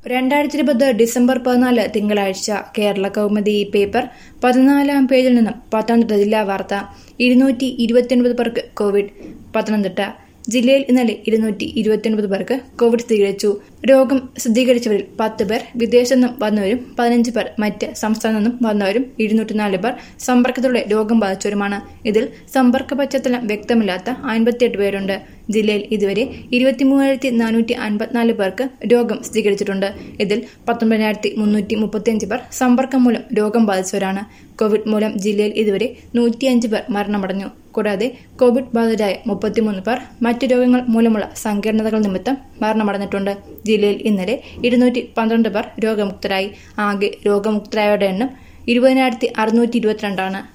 രണ്ടായിരത്തി ഇരുപത് ഡിസംബർ പതിനാല് തിങ്കളാഴ്ച കേരള കൗമുദി പേപ്പർ പതിനാലാം പേജിൽ നിന്നും പത്തനംതിട്ട ജില്ലാ വാർത്ത ഇരുന്നൂറ്റി ഇരുപത്തിയൊൻപത് പേർക്ക് കോവിഡ് പത്തനംതിട്ട ജില്ലയിൽ ഇന്നലെ ഇരുന്നൂറ്റി ഇരുപത്തിയൊൻപത് പേർക്ക് കോവിഡ് സ്ഥിരീകരിച്ചു രോഗം സ്ഥിരീകരിച്ചവരിൽ പത്ത് പേർ വിദേശത്തു നിന്നും വന്നവരും പതിനഞ്ച് പേർ മറ്റ് സംസ്ഥാനത്തു നിന്നും വന്നവരും ഇരുന്നൂറ്റിനാല് പേർ സമ്പർക്കത്തിലൂടെ രോഗം ബാധിച്ചവരുമാണ് ഇതിൽ സമ്പർക്ക പശ്ചാത്തലം വ്യക്തമില്ലാത്ത അൻപത്തിയെട്ട് പേരുണ്ട് ജില്ലയിൽ ഇതുവരെ ഇരുപത്തിമൂവായിരത്തി നാനൂറ്റി അൻപത്തിനാല് പേർക്ക് രോഗം സ്ഥിരീകരിച്ചിട്ടുണ്ട് ഇതിൽ പത്തൊമ്പതിനായിരത്തി മുന്നൂറ്റി മുപ്പത്തിയഞ്ച് പേർ സമ്പർക്കം മൂലം രോഗം ബാധിച്ചവരാണ് കോവിഡ് മൂലം ജില്ലയിൽ ഇതുവരെ നൂറ്റിയഞ്ച് പേർ മരണമടഞ്ഞു കൂടാതെ കോവിഡ് ബാധിതരായ മുപ്പത്തിമൂന്ന് പേർ മറ്റു രോഗങ്ങൾ മൂലമുള്ള സങ്കീർണതകൾ നിമിത്തം മരണമടഞ്ഞിട്ടുണ്ട് ജില്ലയിൽ ഇന്നലെ ഇരുന്നൂറ്റി പന്ത്രണ്ട് പേർ രോഗമുക്തരായി ആകെ രോഗമുക്തരായവരുടെ എണ്ണം ഇരുപതിനായിരത്തി അറുന്നൂറ്റി ഇരുപത്തിരണ്ടാണ്